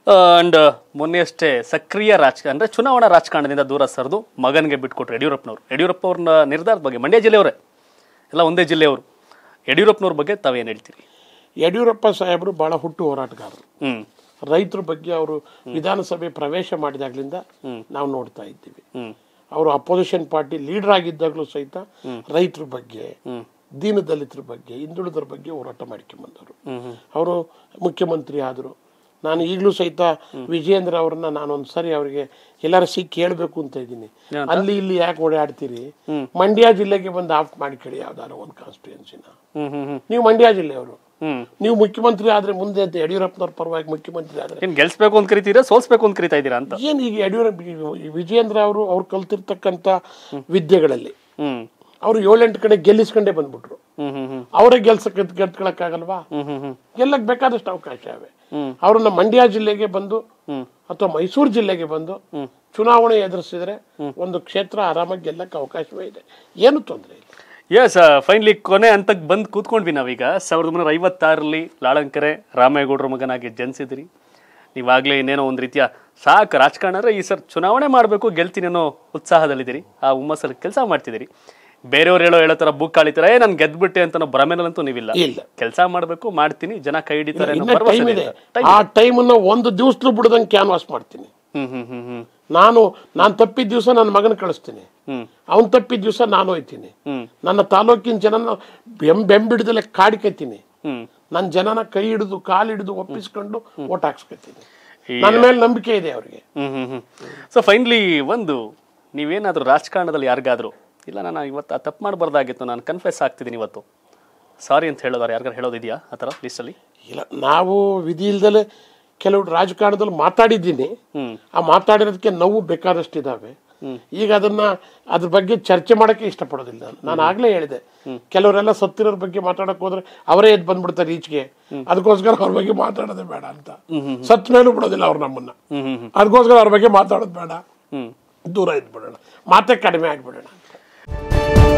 And ಮೊನ್ನೆ ಅಷ್ಟೇ ಸಕ್ರಿಯ ರಾಜಕಾರಣ ಅಂದ್ರೆ ಚುನಾವಣಾ ರಾಜಕಾರಣದಿಂದ ದೂರ ಸರಿದು ಮಗನಿಗೆ ಬಿಟ್ಕೊಟ್ರು ಯಡಿಯೂರಪ್ಪನವರು ಯಡಿಯೂರಪ್ಪ ಅವ್ರನ್ನ ನಿರ್ಧಾರದ ಬಗ್ಗೆ ಮಂಡ್ಯ ಜಿಲ್ಲೆಯವರೇ ಎಲ್ಲ ಒಂದೇ ಜಿಲ್ಲೆಯವರು ಯಡಿಯೂರಪ್ಪನವ್ರ ಬಗ್ಗೆ ತಾವೇನು ಹೇಳ್ತೀರಿ ಯಡಿಯೂರಪ್ಪ ಸಾಹೇಬರು ಬಹಳ ಹುಟ್ಟು ಹೋರಾಟಗಾರರು ಹ್ಮ್ ರೈತರ ಬಗ್ಗೆ ಅವರು ವಿಧಾನಸಭೆ ಪ್ರವೇಶ ಮಾಡಿದಾಗ್ಲಿಂದ ನಾವು ನೋಡ್ತಾ ಇದ್ದೀವಿ ಹ್ಮ್ ಅವರು ಅಪೋಸಿಷನ್ ಪಾರ್ಟಿ ಲೀಡರ್ ಆಗಿದ್ದಾಗಲೂ ಸಹಿತ ರೈತರ ಬಗ್ಗೆ ದೀನ ದಲಿತರ ಬಗ್ಗೆ ಹಿಂದುಳಿದರ ಬಗ್ಗೆ ಹೋರಾಟ ಮಾಡ್ಕೊಂಬಂದವರು ಅವರು ಮುಖ್ಯಮಂತ್ರಿ ಆದರು ನಾನು ಈಗಲೂ ಸಹಿತ ವಿಜಯೇಂದ್ರ ಅವ್ರನ್ನ ನಾನು ಒಂದ್ಸರಿ ಅವರಿಗೆ ಎಲ್ಲಾರ ಸಿಕ್ಕಿ ಕೇಳಬೇಕು ಅಂತ ಇದ್ದೀನಿ ಅಲ್ಲಿ ಇಲ್ಲಿ ಯಾಕೆ ಓಡಾಡ್ತೀರಿ ಮಂಡ್ಯ ಜಿಲ್ಲೆಗೆ ಬಂದು ಆಫ್ ಮಾಡಿಕೊಳ್ಳಿ ಯಾವ್ದಾದ್ರು ಒಂದು ಕಾನ್ಸ್ಟಿಟ್ಯೂನ್ಸಿನ ಹ್ಮ್ ಹ್ಮ್ ಹ್ಮ್ ನೀವು ಮಂಡ್ಯ ಜಿಲ್ಲೆಯವರು ಹ್ಮ್ ನೀವು ಮುಖ್ಯಮಂತ್ರಿ ಆದ್ರೆ ಮುಂದೆ ಅಂತ ಯಡಿಯೂರಪ್ಪನವ್ರ ಪರವಾಗಿ ಮುಖ್ಯಮಂತ್ರಿ ಆದ್ರೆ ಏನ್ ಗೆಲ್ಸ್ಬೇಕು ಅಂತ ಕರಿತೀರಾ ಸೋಲ್ಸ್ಬೇಕು ಅಂತ ಕರಿತಾ ಇದ್ದೀರಾ ಅಂತ ಏನ್ ಈಗ ಯಡಿಯೂರಪ್ಪ ಈ ವಿಜಯೇಂದ್ರ ಅವರು ಅವ್ರು ಕಲ್ತಿರ್ತಕ್ಕಂಥ ವಿದ್ಯೆಗಳಲ್ಲಿ ಹ್ಮ್ ಅವ್ರು ಏಳೆಂಟು ಕಡೆ ಗೆಲ್ಲಿಸ್ಕೊಂಡೇ ಬಂದ್ಬಿಟ್ರು ಹ್ಮ್ ಹ್ಮ್ ಹ್ಮ್ ಅವರೇ ಗೆಲ್ಸಕ್ಕೆ ಗೆದ್ಕೊಳಕ್ಕಾಗಲ್ವಾ ಹ್ಮ್ ಹ್ಮ್ ಹ್ಮ್ ಗೆಲ್ಲಕ್ ಬೇಕಾದಷ್ಟು ಅವಕಾಶ ಇವೆ ಹ್ಮ್. ಅವ್ರನ್ನ ಮಂಡ್ಯ ಜಿಲ್ಲೆಗೆ ಬಂದು ಹ್ಮ್. ಅಥವಾ ಮೈಸೂರು ಜಿಲ್ಲೆಗೆ ಬಂದು ಚುನಾವಣೆ ಎದುರಿಸಿದ್ರೆ ಒಂದು ಕ್ಷೇತ್ರ ಆರಾಮಾಗಿ ಗೆಲ್ಲಕ್ಕೆ ಅವಕಾಶವೇ ಇದೆ ಏನು ತೊಂದರೆ ಇಲ್ಲ ಎಸ್ ಫೈನಲಿ ಕೊನೆ ಹಂತಕ್ಕೆ ಬಂದು ಕೂತ್ಕೊಂಡ್ವಿ ನಾವೀಗ ಸಾವಿರದ ಒಂಬೈನೂರ ಐವತ್ತಾರರಲ್ಲಿ ಲಾಳಂಕರೆ ರಾಮೇಗೌಡರ ಮಗನಾಗಿ ಜನಿಸಿದ್ರಿ ನೀವಾಗಲೇ ಇನ್ನೇನೋ ಒಂದು ರೀತಿಯ ಸಾಕು ರಾಜಕಾರಣ ಅಂದರೆ ಈ ಸರ್ ಚುನಾವಣೆ ಮಾಡಬೇಕು ಗೆಲ್ತೀನಿ ಅನ್ನೋ ಉತ್ಸಾಹದಲ್ಲಿದ್ದೀರಿ ಆ ಹುಮ್ಮಸ್ಸಲ್ಲಿ ಕೆಲಸ ಮಾಡ್ತಿದ್ದೀರಿ ಬೇರೆಯವ್ರು ಹೇಳೋ ಹೇಳೋ ಥರ ಬುಕ್ ಕಾಳಿತಾರೆ ನಾನು ಗೆದ್ಬಿಟ್ಟೆ ಅಂತ ಭ್ರಮೆನಲ್ಲಂತೂ ನೀವಿಲ್ಲ ಇಲ್ಲ ಕೆಲಸ ಮಾಡಬೇಕು ಮಾಡ್ತೀನಿ ಜನ ಕೈ ಹಿಡಿತಾರೆ ಅನ್ನೋ ಇನ್ನ ಭರವಸೆ ಟೈಮ್ ಇದೆ ಇದೆ ಅಂತ. ಆ ಟೈಮನ್ನ ಒಂದು ದಿವಸಲು ಬಿಡದಂಗೆ ಕ್ಯಾನ್ವಾಸ್ ಮಾಡ್ತೀನಿ ಹ್ಮ್ ಹ್ಮ್ ಹ್ಮ್ ಹ್ಮ್ ನಾನು ನಾನು ತಪ್ಪಿದ ದಿವಸ ನನ್ನ ಮಗನ ಕಳಿಸ್ತೀನಿ ಹ್ಮ್ ಅವನ್ ತಪ್ಪಿದ ದಿವಸ ನಾನು ಹೋಯ್ತೀನಿ ಹ್ಮ್ ನನ್ನ ತಾಲೂಕಿನ ಜನನ ಬೆಂ ಬೆಂಬಿಡ್ದಲೆ ಕಾಡ್ಕತ್ತೀನಿ ಹ್ಮ್ ನನ್ನ ಜನನ ಕೈ ಹಿಡಿದು ಕಾಲು ಹಿಡಿದು ಒಪ್ಪಿಸ್ಕೊಂಡು ಓಟ್ ಹಾಕ್ಸ್ಕೊತೀನಿ ನನ್ನ ಮೇಲೆ ನಂಬಿಕೆ ಇದೆ ಅವ್ರಿಗೆ ಹ್ಮ್ ಹ್ಮ್ ಹ್ಮ್ ಸೊ ಫೈನಲಿ ಒಂದು ನೀವೇನಾದರೂ ರಾಜಕಾರಣದಲ್ಲಿ ಯಾರಿಗಾದ್ರು ಇಲ್ಲ ನಾನು ಇವತ್ತು ಆ ತಪ್ಪು ಮಾಡಬಾರ್ದಾಗಿತ್ತು ನಾನು ಕನ್ಫೆಸ್ ಆಗ್ತಿದ್ದೀನಿ ಇವತ್ತು ಸಾರಿ ಅಂತ ಹೇಳೋದಾರ ಯಾರಿಗಾರು ಹೇಳೋದಿದೆಯಾ ಆ ಥರ ಲಿಸ್ಟಲ್ಲಿ ಇಲ್ಲ ನಾವು ವಿಧಿ ಇಲ್ದಲೆ ಕೆಲವು ರಾಜಕಾರಣದಲ್ಲಿ ಮಾತಾಡಿದ್ದೀನಿ ಹ್ಮ್ ಆ ಮಾತಾಡಿರೋದಕ್ಕೆ ನೋವು ಬೇಕಾದಷ್ಟು ಇದಾವೆ ಈಗ ಅದನ್ನ ಅದ್ರ ಬಗ್ಗೆ ಚರ್ಚೆ ಮಾಡಕ್ಕೆ ಇಷ್ಟಪಡೋದಿಲ್ಲ ನಾನು ನಾನು ಆಗ್ಲೇ ಹೇಳಿದೆ ಕೆಲವರೆಲ್ಲ ಸತ್ತಿರೋರ್ ಬಗ್ಗೆ ಮಾತಾಡಕ್ ಹೋದ್ರೆ ಅವರೇ ಎದ್ದು ಬಂದ್ಬಿಡ್ತಾರೆ ಈಚೆಗೆ ಅದಕ್ಕೋಸ್ಕರ ಅವ್ರ ಬಗ್ಗೆ ಮಾತಾಡೋದೇ ಬೇಡ ಅಂತ ಸತ್ ಮೇಲೂ ಬಿಡೋದಿಲ್ಲ ಅವ್ರು ನಮ್ಮನ್ನ ಹ್ಮ್ ಹ್ಮ್ ಹ್ಮ್ ಅದಕ್ಕೋಸ್ಕರ ಅವ್ರ ಬಗ್ಗೆ ಮಾತಾಡೋದು ಬೇಡ ಹ್ಮ್ ದೂರ ಇದ್ಬಿಡೋಣ ಮಾತೇ ಕಡಿಮೆ ಆಗ್ಬಿಡೋಣ ಅಂತ